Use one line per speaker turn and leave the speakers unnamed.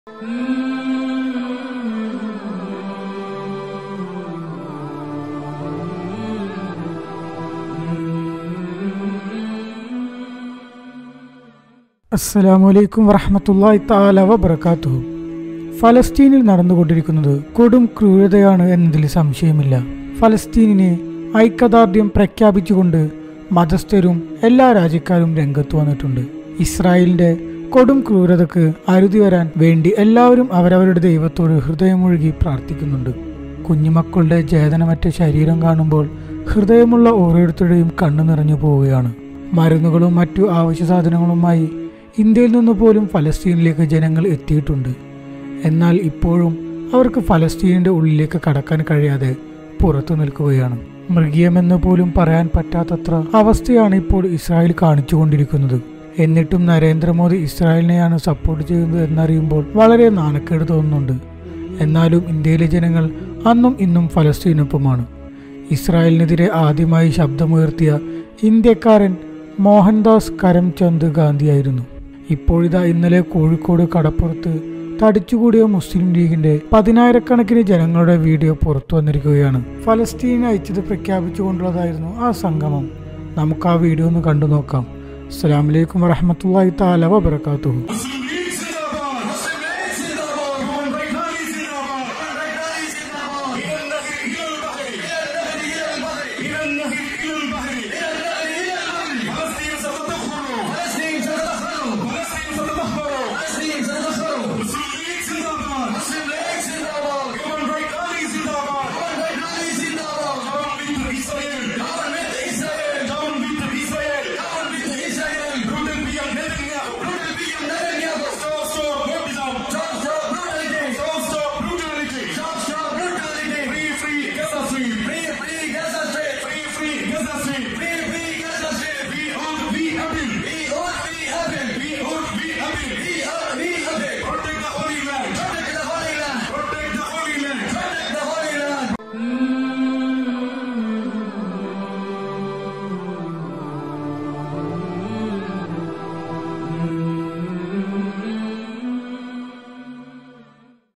അസ്സലാമു അലൈക്കും വറഹമത്തല്ലാഹി താല വബർക്കാത്തു ഫലസ്തീനിൽ നടന്നുകൊണ്ടിരിക്കുന്നത് കൊടും ക്രൂരതയാണ് എന്നതിൽ സംശയമില്ല ഫലസ്തീനിനെ ഐക്യദാർഢ്യം പ്രഖ്യാപിച്ചുകൊണ്ട് മതസ്ഥരും എല്ലാ രാജ്യക്കാരും രംഗത്ത് വന്നിട്ടുണ്ട് ഇസ്രായേലിന്റെ കൊടും ക്രൂരതക്ക് അരുതി വരാൻ വേണ്ടി എല്ലാവരും അവരവരുടെ ദൈവത്തോട് ഹൃദയമൊഴുകി പ്രാർത്ഥിക്കുന്നുണ്ട് കുഞ്ഞുമക്കളുടെ ചേതനമറ്റ ശരീരം കാണുമ്പോൾ ഹൃദയമുള്ള ഓരോരുത്തരുടെയും കണ്ണു നിറഞ്ഞു പോവുകയാണ് മരുന്നുകളും മറ്റു ആവശ്യ സാധനങ്ങളുമായി ഇന്ത്യയിൽ നിന്ന് പോലും ഫലസ്തീനിലേക്ക് ജനങ്ങൾ എത്തിയിട്ടുണ്ട് എന്നാൽ ഇപ്പോഴും അവർക്ക് ഫലസ്തീനിന്റെ ഉള്ളിലേക്ക് കടക്കാൻ കഴിയാതെ പുറത്തു നിൽക്കുകയാണ് മൃഗീയമെന്ന് പോലും പറയാൻ പറ്റാത്തത്ര അവസ്ഥയാണ് ഇപ്പോൾ ഇസ്രായേൽ കാണിച്ചുകൊണ്ടിരിക്കുന്നത് എന്നിട്ടും നരേന്ദ്രമോദി ഇസ്രായേലിനെയാണ് സപ്പോർട്ട് ചെയ്യുന്നത് എന്നറിയുമ്പോൾ വളരെ നാണക്കേട് തോന്നുന്നുണ്ട് എന്നാലും ഇന്ത്യയിലെ ജനങ്ങൾ അന്നും ഇന്നും ഫലസ്തീനൊപ്പമാണ് ഇസ്രായേലിനെതിരെ ആദ്യമായി ശബ്ദമുയർത്തിയ ഇന്ത്യക്കാരൻ മോഹൻദാസ് കരംചന്ദ് ഗാന്ധിയായിരുന്നു ഇപ്പോഴിതാ ഇന്നലെ കോഴിക്കോട് കടപ്പുറത്ത് തടിച്ചുകൂടിയ മുസ്ലിം ലീഗിന്റെ പതിനായിരക്കണക്കിന് ജനങ്ങളുടെ വീഡിയോ പുറത്തു വന്നിരിക്കുകയാണ് ഫലസ്തീൻ അയച്ചത് പ്രഖ്യാപിച്ചുകൊണ്ടുള്ളതായിരുന്നു ആ സംഗമം നമുക്ക് ആ വീഡിയോ ഒന്ന് കണ്ടു നോക്കാം അസ്സാം വലൈക്കും വറഹമത്തല്ലാഹി താല വബർക്കാത്തു
मुस्लिम लीग जिंदाबाद मुस्लिम लीग जिंदाबाद मोहन बैठाली जिंदाबाद मोहन बैठाली जिंदाबाद इलन नहर इलन बहरी इलन नहर इलन बहरी इलन नहर इलन बहरी فلسطين ستدخل فلسطين ستدخل فلسطين ستدخل فلسطين ستدخل مسلم ليگ زنداباد مسلم ليگ زنداباد موهن बैठाली जिंदाबाद मोहन बैठाली जिंदाबाद Down with Israel Down with Israel Down with Israel Down with Israel Ruben Biam Netanyahu Ruben Biam Netanyahu Stop stop Mortism Stop stop brutality Stop stop brutality Stop stop brutality Free free Gaza Strip Free free Gaza Strip Free free Gaza Strip Free free Gaza Strip We are we happy